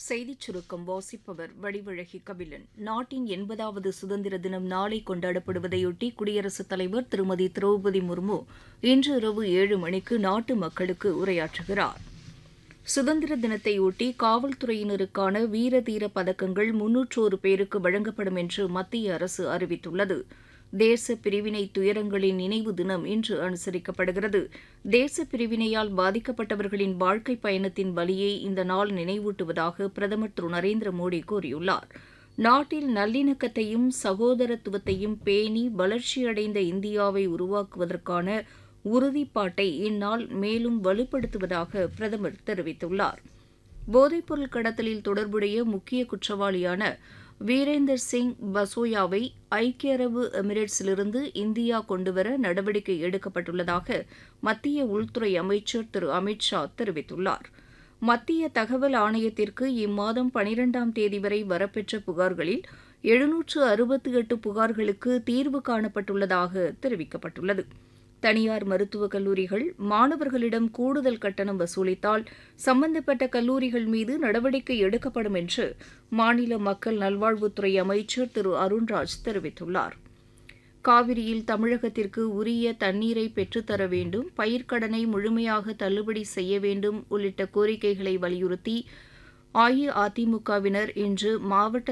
செய்திச் சுருக்கம் வாசிப்பவர் வடிவழகி கபிலன் நாட்டின் எண்பதாவது சுதந்திர தினம் நாளை கொண்டாடப்படுவதையொட்டி குடியரசுத் தலைவர் திருமதி திரௌபதி முர்மு இன்று இரவு ஏழு மணிக்கு நாட்டு மக்களுக்கு உரையாற்றுகிறார் சுதந்திர தினத்தையொட்டி காவல்துறையினருக்கான வீர தீர பதக்கங்கள் முன்னூற்றோரு பேருக்கு வழங்கப்படும் என்று மத்திய அரசு அறிவித்துள்ளது தேச பிரிவினை துயரங்களின் நினைவு தினம் இன்று அனுசரிக்கப்படுகிறது தேச பிரிவினையால் பாதிக்கப்பட்டவர்களின் வாழ்க்கை பயணத்தின் வலியை இந்த நாள் நினைவூட்டுவதாக பிரதமர் திரு நரேந்திர மோடி கூறியுள்ளார் நாட்டில் நல்லிணக்கத்தையும் சகோதரத்துவத்தையும் பேணி வளர்ச்சியடைந்த இந்தியாவை உருவாக்குவதற்கான உறுதிப்பாட்டை இந்நாள் மேலும் வலுப்படுத்துவதாக பிரதமர் தெரிவித்துள்ளார் போதைப்பொருள் கடத்தலில் தொடர்புடைய முக்கிய குற்றவாளியான வீரேந்தர் சிங் பசோயாவை ஐக்கிய அரபு எமிரேட்ஸிலிருந்து இந்தியா கொண்டுவர நடவடிக்கை எடுக்கப்பட்டுள்ளதாக மத்திய உள்துறை அமைச்சர் திரு அமித் ஷா தெரிவித்துள்ளார் மத்திய தகவல் ஆணையத்திற்கு இம்மாதம் பனிரெண்டாம் தேதி வரை வரப்பெற்ற புகார்களில் எழுநூற்று அறுபத்தி எட்டு புகார்களுக்கு தீர்வு காணப்பட்டுள்ளதாக தெரிவிக்கப்பட்டுள்ளது தனியார் மருத்துவக் கல்லூரிகள் மாணவர்களிடம் கூடுதல் கட்டணம் வசூலித்தால் சம்பந்தப்பட்ட கல்லூரிகள் மீது நடவடிக்கை எடுக்கப்படும் என்று மாநில மக்கள் நல்வாழ்வுத்துறை அமைச்சர் திரு அருண்ராஜ் தெரிவித்துள்ளார் காவிரியில் தமிழகத்திற்கு உரிய தண்ணீரை பெற்றுத்தர வேண்டும் பயிர்க்கடனை முழுமையாக தள்ளுபடி செய்ய வேண்டும் உள்ளிட்ட கோரிக்கைகளை வலியுறுத்தி அஇஅதிமுகவினர் இன்று மாவட்ட